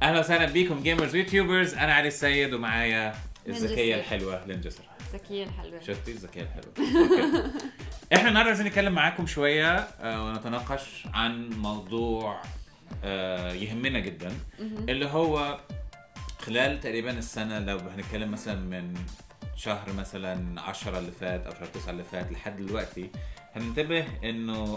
اهلا وسهلا بيكم جيمرز ويوتيوبرز انا علي السيد ومعايا الذكيه جسر. الحلوه لين جسر ذكية الحلوة شفتي الذكيه الحلوه أوكي. احنا النهارده عايزين نتكلم معاكم شويه آه، ونتناقش عن موضوع آه، يهمنا جدا اللي هو خلال تقريبا السنه لو هنتكلم مثلا من شهر مثلا 10 اللي فات او شهر 9 اللي فات لحد دلوقتي هننتبه انه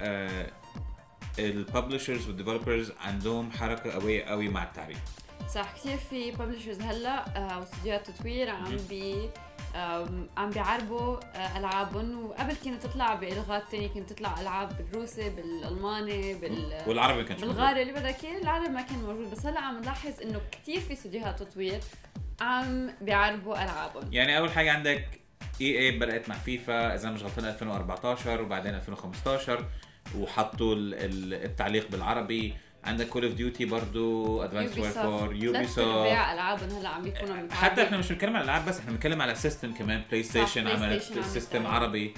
الببلشرز والديفلوبرز عندهم حركه قويه قوي مع التعريف صح كثير في ببلشرز هلا آه، واستديوهات تطوير عم بي آم، عم بيعربوا آه، العابهم وقبل كانت تطلع بلغات تانية كانت تطلع العاب بالروسي بالالماني بال والعربي ما كانش موجود. بالغاري اللي بدك اياه العربي ما كان موجود بس هلا عم نلاحظ انه كثير في استديوهات تطوير عم بيعربوا العابهم يعني اول حاجه عندك اي اي بدات مع فيفا اذا مش غلطان 2014 وبعدين 2015 وحطوا ال- ال- التعليق بالعربي عندك كول اوف ديوتي برضو ادفانس وورفور يوبي ثلاث سوفت ارباع العابهم هلا عم بيكونوا متعربين. حتى احنا مش بنتكلم على العاب بس احنا بنتكلم على سيستم كمان بلاي ستيشن بلاي عملت ستيشن عملت سيستم أيوة. عربي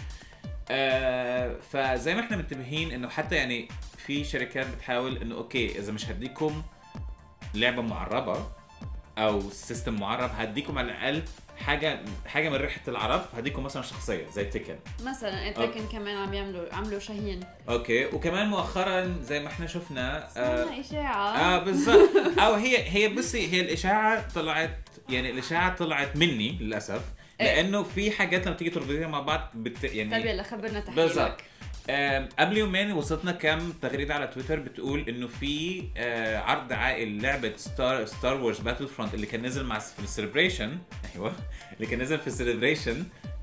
آه فزي ما احنا منتبهين انه حتى يعني في شركات بتحاول انه اوكي اذا مش هديكم لعبه معربه او سيستم معرب هديكم على الاقل حاجه حاجه من ريحه العرب هديكم مثلا شخصيه زي تيكن مثلا انت أوكي. لكن كمان عم يعملوا عملوا شاهين اوكي وكمان مؤخرا زي ما احنا شفنا آه اسمها اشاعه اه بالظبط او هي هي بصي هي الاشاعه طلعت يعني الاشاعه طلعت مني للاسف إيه. لانه في حاجات لما تيجي تربطيها مع بعض بت يعني طيب يلا خبرنا بالظبط تحليلك آم، قبل يومين وصلتنا كم تغريده على تويتر بتقول انه في آه، عرض عائل لعبه ستار ستار وورز باتل فرونت اللي كان نزل مع في السليبريشن ايوه اللي كان نزل في السليبريشن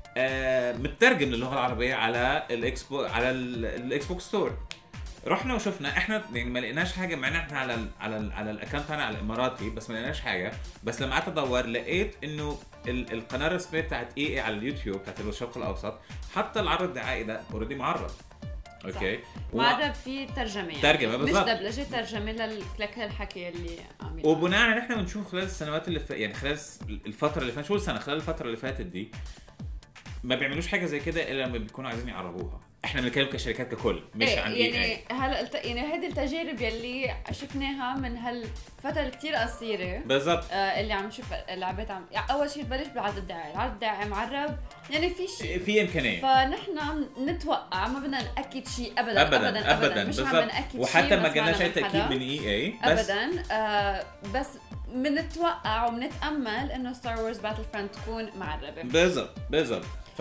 مترجم للغه العربيه على الاكسبو على ال- الاكس بوكس ستور رحنا وشفنا احنا يعني ما لقيناش حاجه مع ان احنا على ال على ال على الاكونت بتاعنا على الاماراتي بس ما لقيناش حاجه بس لما قعدت ادور لقيت انه ال- القناه الرسميه بتاعت اي اي على اليوتيوب بتاعت الشرق الاوسط حتى العرض الدعائي ده اوريدي معرض اوكي و- ما عدا في ترجمه يعني ترجمة بالضبط. مش دبلجه ترجمه لل- لكل الحكي اللي عم يطلع. وبناء على اللي احنا بنشوف خلال السنوات اللي ف... يعني خلال الس- الفتره اللي فاتت شو السنه خلال الفتره اللي فاتت دي ما بيعملوش حاجه زي كده الا لما بيكونوا عايزين يعربوها احنا بنتكلم كشركات ككل مش إيه عن اي يعني اي هلا الت- يعني هيدي التجارب يلي شفناها من هالفتره الكثير قصيره بالضبط آه اللي عم نشوف لعبات عم يعني اول شيء تبلش بالعرض الدعائي، العرض الدعائي معرب يعني في شيء في امكانيه فنحن نتوقع ما بدنا ناكد شيء ابدا ابدا ابدا ابدا, ابدا مش عم بالضبط ناكد شيء وحتى ما بس جالناش معنا اي من تاكيد حدا. من اي اي بس ابدا آه بس بنتوقع وبنتامل انه ستار وورز باتل فرونت تكون معربه بالضبط بالضبط ف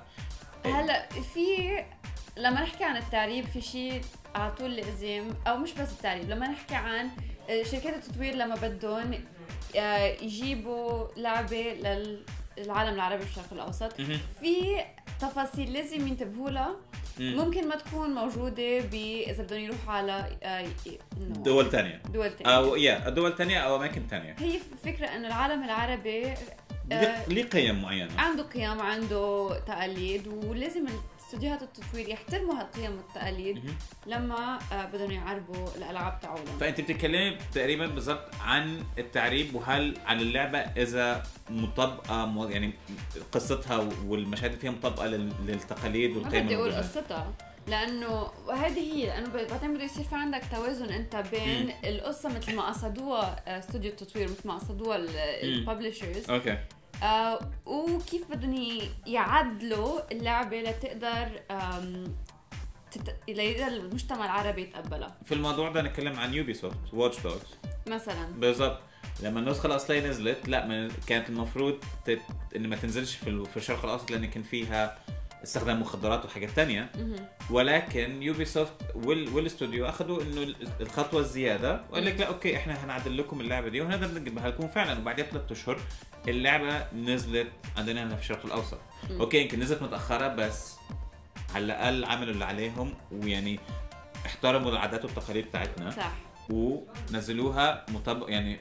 هلا في لما نحكي عن التعريب في شيء على طول لازم او مش بس التعريب لما نحكي عن آه، شركات التطوير لما بدهم آه، يجيبوا لعبه للعالم العربي بالشرق الاوسط مهم. في تفاصيل لازم ينتبهوا لها مم. ممكن ما تكون موجوده ب اذا بدهم يروحوا على آه، ي- إنه دول تانية دول تانية او يا دول تانية او اماكن تانية هي فكره انه العالم العربي آه، ليه- ليه قيم معينه عنده قيم عنده تقاليد ولازم استديوهات التطوير يحترموا هالقيم والتقاليد مهم. لما آه، بدهم يعربوا الالعاب تاعولهم فانت بتتكلمي تقريبا بالظبط عن التعريب وهل عن اللعبه اذا مطابقه مو- يعني قصتها والمشاهد اللي فيها مطابقه لل- للتقاليد ما والقيم بدي اقول الموجودة. قصتها لانه هذه هي لانه بعدين بده يصير في عندك توازن انت بين مم. القصه مثل ما قصدوها آه، استوديو التطوير مثل ما قصدوها الببلشرز اوكي آه وكيف بدهم ي- يعدلوا اللعبه لتقدر آم، تت... ليقدر المجتمع العربي يتقبلها في الموضوع ده نتكلم عن يوبي سوفت واتش دوجز مثلا بالظبط لما النسخه الاصليه نزلت لا من كانت المفروض تت... ان ما تنزلش في, ال... في الشرق الاوسط لان كان فيها استخدام مخدرات وحاجات تانية مهم. ولكن يوبي سوفت وال... والاستوديو اخذوا انه الخطوه الزياده وقال لك لا اوكي احنا هنعدل لكم اللعبه دي وهنقدر نجيبها لكم فعلا وبعدها ثلاث اشهر اللعبه نزلت عندنا هنا في الشرق الاوسط مم. اوكي يمكن نزلت متاخره بس على الاقل عملوا اللي عليهم ويعني احترموا العادات والتقاليد بتاعتنا صح ونزلوها مطابق يعني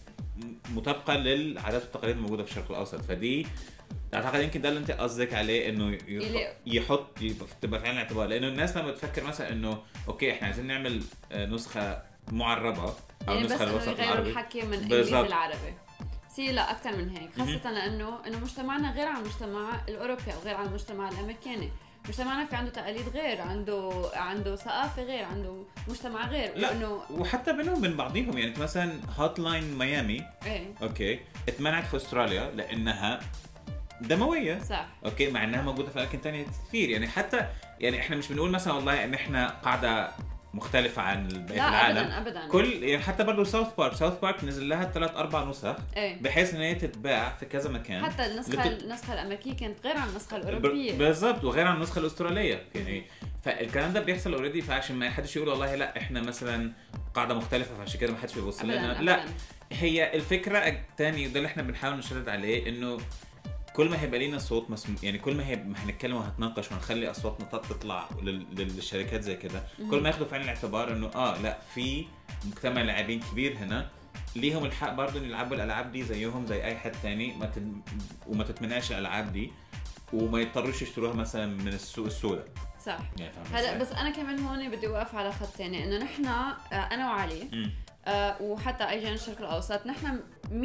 م- مطابقه للعادات والتقاليد الموجوده في الشرق الاوسط فدي اعتقد يمكن ده اللي انت قصدك عليه انه يح- يليق. يحط يبقى تبقى فعلا اعتبار لانه الناس لما تفكر مثلا انه اوكي احنا عايزين نعمل آه، نسخه معربه او يعني بس نسخه انه للوسط يغيروا العربي الحكي من بالضبط. انجليزي العربي سي لا اكثر من هيك خاصه لانه انه مجتمعنا غير عن المجتمع الاوروبي او غير عن المجتمع الامريكاني مجتمعنا في عنده تقاليد غير عنده عنده ثقافه غير عنده مجتمع غير لا وانه وحتى بينهم وبين بعضيهم يعني مثلا هوت لاين ميامي ايه اوكي اتمنعت في استراليا لانها دمويه صح اوكي مع انها موجوده في اماكن تانية كثير يعني حتى يعني احنا مش بنقول مثلا والله ان احنا قاعده مختلفه عن بقيه لا العالم ابدا ابدا كل يعني حتى برضه ساوث بارك ساوث بارك نزل لها ثلاث اربع نسخ ايه بحيث ان هي تتباع في كذا مكان حتى النسخه لت- النسخه الامريكيه كانت غير عن النسخه ب- الاوروبيه بالضبط وغير عن النسخه الاستراليه يعني فالكلام ده بيحصل اوريدي فعشان ما حدش يقول والله لا احنا مثلا قاعده مختلفه فعشان كده ما حدش بيبص لنا ابدا لا ابدا هي الفكره الثانيه وده اللي احنا بنحاول نشدد عليه انه كل ما هيبقى لينا صوت مسموع يعني كل ما هي ما هنتكلم وهنتناقش وهنخلي اصواتنا تط- تطلع لل- للشركات زي كده كل ما ياخدوا في عين الاعتبار انه اه لا في مجتمع لاعبين كبير هنا ليهم الحق برضه ان يلعبوا الالعاب دي زيهم زي اي حد تاني ما تد... وما تتمنعش الالعاب دي وما يضطروش يشتروها مثلا من السوق السوداء صح يعني فاهم هلا إزاي؟ بس انا كمان هون بدي اوقف على خط ثاني انه نحن آه، انا وعلي مم. آه، وحتى اجينا الشرق الاوسط نحن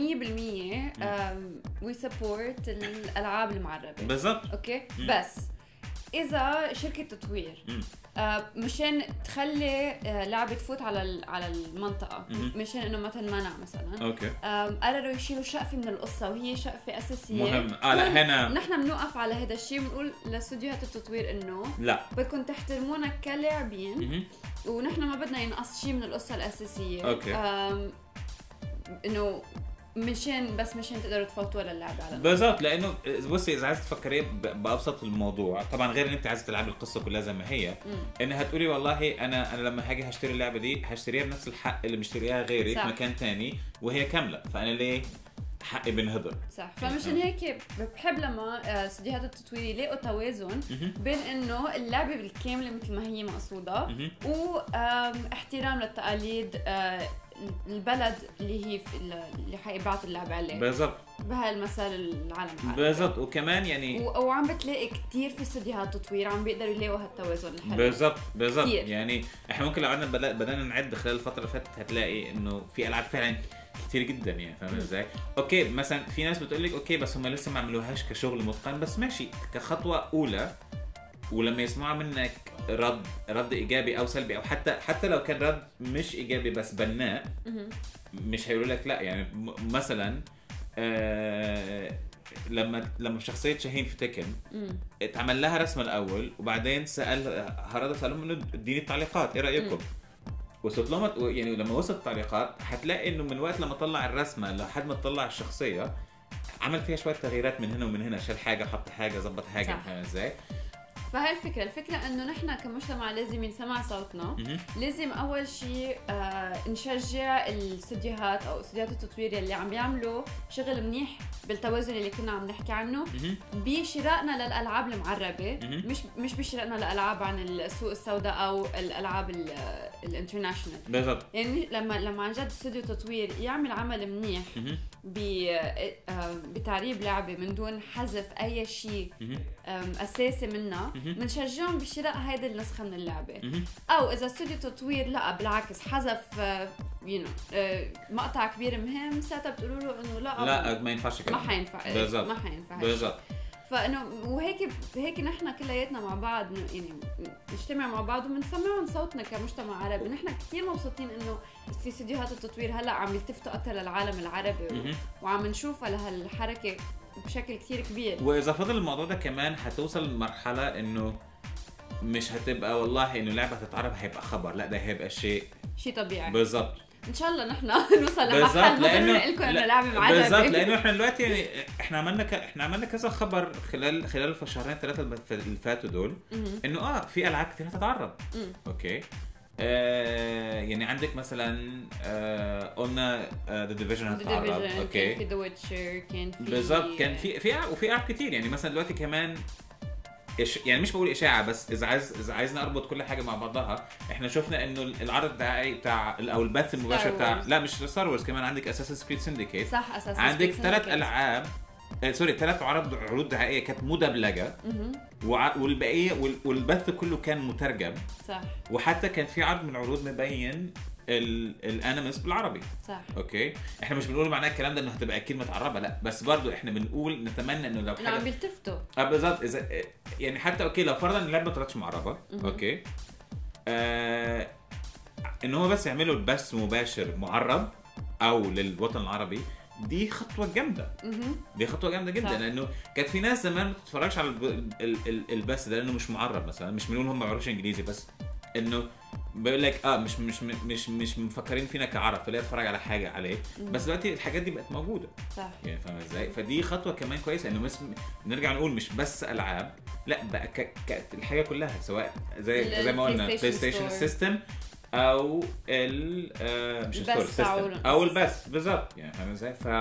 100% وي سبورت الالعاب المعربه بالضبط اوكي مم. بس اذا شركه تطوير مم. آه، مشان تخلي آه، لعبه تفوت على ال- على المنطقه مم. مشان انه ما تنمنع مثلا اوكي آم، قرروا يشيلوا شقفه من القصه وهي شقفه اساسيه مهم اه لا هون هنا نحن بنوقف على هذا الشيء بنقول لاستوديوهات التطوير انه لا بدكم تحترمونا كلاعبين مهم. ونحن ما بدنا ينقص شيء من القصه الاساسيه أوكي. آم، انه مشان بس مشان تقدروا تفوتوا للعبه على بالضبط لانه بصي اذا عايز تفكري ب- بابسط الموضوع طبعا غير ان انت عايزه تلعبي القصه كلها زي ما هي مم. انها هتقولي والله انا انا لما هاجي هشتري اللعبه دي هشتريها بنفس الحق اللي مشتريها غيري صح. في مكان تاني وهي كامله فانا ليه حقي بنهضر صح فمشان هيك بحب لما آه، استديوهات التطوير يلاقوا توازن مهم. بين انه اللعبه بالكامله مثل ما هي مقصوده مهم. واحترام للتقاليد آه، البلد اللي هي في اللي حيبعتوا اللعبه عليه بالضبط بهالمثال العالم العربي بالضبط وكمان يعني و- وعم بتلاقي كثير في استديوهات تطوير عم بيقدروا يلاقوا هالتوازن الحلو بالضبط بالضبط كتير. يعني احنا ممكن لو قعدنا بدأ- بدأنا نعد خلال الفتره اللي فاتت هتلاقي انه في العاب فعلا كتير جدا يعني فاهم ازاي؟ اوكي مثلا في ناس بتقول لك اوكي بس هم لسه ما عملوهاش كشغل متقن بس ماشي كخطوه اولى ولما يسمعوا منك رد رد ايجابي او سلبي او حتى حتى لو كان رد مش ايجابي بس بناء مهم. مش هيقولوا لك لا يعني م- مثلا آه لما لما شخصيه شاهين في تكن مم. اتعمل لها رسمه الاول وبعدين سال هرد سالهم انه اديني التعليقات ايه رايكم؟ وصلت لهم يعني لما وصلت التعليقات هتلاقي انه من وقت لما طلع الرسمه لحد ما طلع الشخصيه عمل فيها شويه تغييرات من هنا ومن هنا شال حاجه حط حاجه ظبط حاجه صح. فاهم ازاي؟ فهي الفكرة الفكرة انه نحن كمجتمع لازم ينسمع صوتنا مهم. لازم اول شيء آه نشجع الاستديوهات او استديوهات التطوير يلي عم بيعملوا شغل منيح بالتوازن اللي كنا عم نحكي عنه مهم. بشرائنا للالعاب المعربه مهم. مش مش بشرائنا لالعاب عن السوق السوداء او الالعاب ال- الانترناشونال بالضبط يعني لما لما عن جد استوديو تطوير يعمل عمل منيح مهم. ب- آه، بتعريب لعبه من دون حذف اي شيء مهم. أم، اساسي منها مهم. بنشجعهم بشراء هيدي النسخه من اللعبه مهم. او اذا استوديو تطوير لا بالعكس حذف يو مقطع كبير مهم ساعتها بتقولوا له انه لا لا ما ينفعش ما كده حينفع بالضبط. ما حينفع هالشي. بالضبط فانه وهيك هيك نحن كلياتنا مع بعض ن- يعني نجتمع مع بعض وبنسمعهم صوتنا كمجتمع عربي نحن كثير مبسوطين انه في استديوهات التطوير هلا عم يلتفتوا اكثر للعالم العربي و- مهم. وعم نشوفها لهالحركه بشكل كثير كبير واذا فضل الموضوع ده كمان هتوصل لمرحله انه مش هتبقى والله انه لعبه تتعرض هيبقى خبر لا ده هيبقى شيء شيء طبيعي بالضبط ان شاء الله نحن نوصل بالضبط لمحل ما لانه نقول لكم انه لا- لعبه معربه بالضبط لانه احنا دلوقتي يعني احنا عملنا ك... احنا عملنا كذا خبر خلال خلال الشهرين ثلاثه اللي فاتوا دول مهم. انه اه في العاب كثير هتتعرض مم. اوكي آه يعني عندك مثلا آه قلنا ذا ديفيجن The هتتعرض Division، كان اوكي في ذا ويتشر كان في بالظبط كان في في ألعاب- وفي العاب كتير يعني مثلا دلوقتي كمان إش... يعني مش بقول اشاعه بس اذا عايز اذا عايزنا اربط كل حاجه مع بعضها احنا شفنا انه العرض الدعائي بتاع او البث المباشر بتاع Wars. لا مش ستار وورز كمان عندك اساسن كريد سندكيت صح اساسا عندك ثلاث العاب آه سوري ثلاث عروض عروض دعائيه كانت مدبلجه وع... والبقيه وال... والبث كله كان مترجم صح وحتى كان في عرض من العروض مبين الانيمس بالعربي صح اوكي احنا مش بنقول معناه الكلام ده انه هتبقى كلمه عربه لا بس برضو احنا بنقول نتمنى انه لو انه عم حاجه بيلتفتوا اه بالظبط اذا يعني حتى اوكي لو فرضا اللعبه ما طلعتش معربه مهم. اوكي آه ان هو بس يعملوا البث مباشر معرب او للوطن العربي دي خطوه جامده مهم. دي خطوه جامده جدا صح. لانه كانت في ناس زمان ما بتتفرجش على الب- ال- ال- البث ده لانه مش معرب مثلا مش بنقول هم ما بيعرفوش انجليزي بس انه بيقول لك اه مش مش مش مش مفكرين فينا كعرب فليه اتفرج على حاجه عليه مم. بس دلوقتي الحاجات دي بقت موجوده صح يعني فاهم ازاي؟ فدي خطوه كمان كويسه انه مس... نرجع نقول مش بس العاب لا بقى ك... ك... الحاجه كلها سواء زي ال- زي ما قلنا البلاي بلاي ستيشن ستيشن ستور. سيستم او ال آه مش البث ستور سيستم تاعه. او البث بالظبط يعني فاهم ازاي؟ ف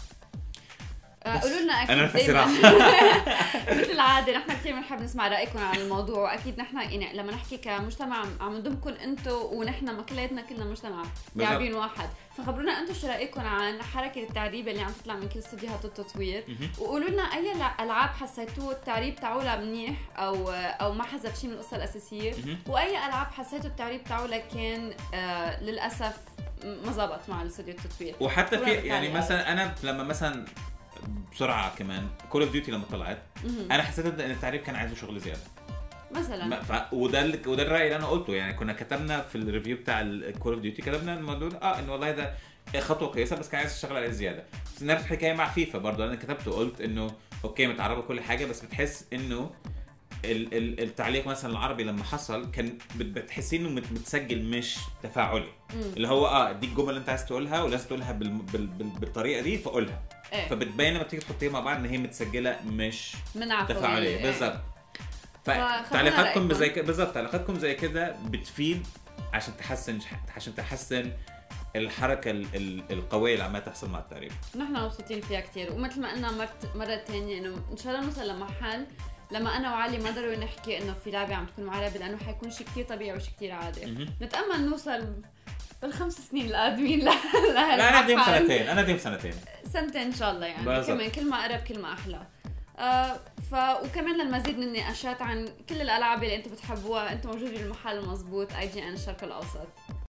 آه، بس قولوا لنا اكيد أنا نفسي دايما راح. مثل العاده نحن كثير بنحب نسمع رايكم عن الموضوع واكيد نحن يعني لما نحكي كمجتمع عم- عم نضمكم انتم ونحن ما كلياتنا كلنا مجتمع لاعبين واحد فخبرونا انتم شو رايكم عن حركه التعريب اللي عم تطلع من كل استديوهات التطوير مهم. وقولوا لنا اي لع- العاب حسيتوه التعريب تاعولها منيح او او ما حذف شيء من القصه الاساسيه مهم. واي العاب حسيتوا التعريب تاعولها كان آه للاسف ما زبط مع الاستوديو التطوير وحتى في ولا يعني بالتالي مثلا انا لما مثلا بسرعه كمان كول اوف ديوتي لما طلعت مهم. انا حسيت ان التعريب كان عايزه شغل زياده مثلا ما- ف... وده اللي... وده الراي اللي انا قلته يعني كنا كتبنا في الريفيو بتاع الكول اوف ديوتي كتبنا الموضوع ده، اه انه والله ده خطوه كويسه بس كان عايز يشتغل عليه زياده بس نفس الحكايه مع فيفا برضه انا كتبت وقلت انه اوكي متعربه كل حاجه بس بتحس انه ال... ال... التعليق مثلا العربي لما حصل كان بت... بتحسي انه مت... متسجل مش تفاعلي مم. اللي هو اه دي الجمله اللي انت عايز تقولها ولازم تقولها بال... بال... بال... بالطريقه دي فقولها ايه فبتبين لما بتيجي تحطيها مع بعض ان هي متسجله مش من عفوية تفاعليه إيه. بالظبط فخلونا فتعليقاتكم رأيكم. زي كده بالظبط تعليقاتكم زي كده بتفيد عشان تحسن عشان تحسن الحركه ال- ال- القويه اللي عماله تحصل مع التعريب نحن مبسوطين فيها كثير ومثل ما قلنا مرت مرة تانية انه ان شاء الله نوصل لمحل لما انا وعلي ما ضروري نحكي انه في لعبة عم تكون معربة لانه حيكون شيء كثير طبيعي وشيء كثير عادي مهم. نتأمل نوصل بالخمس سنين القادمين ل- لا انا اديهم لهالمحل. سنتين انا اديهم سنتين سنتين ان شاء الله يعني بالضبط. كمان كل ما قرب كل ما احلى آه ف وكمان للمزيد من النقاشات عن كل الالعاب اللي انتم بتحبوها انتم موجودين بالمحل المضبوط اي جي ان الشرق الاوسط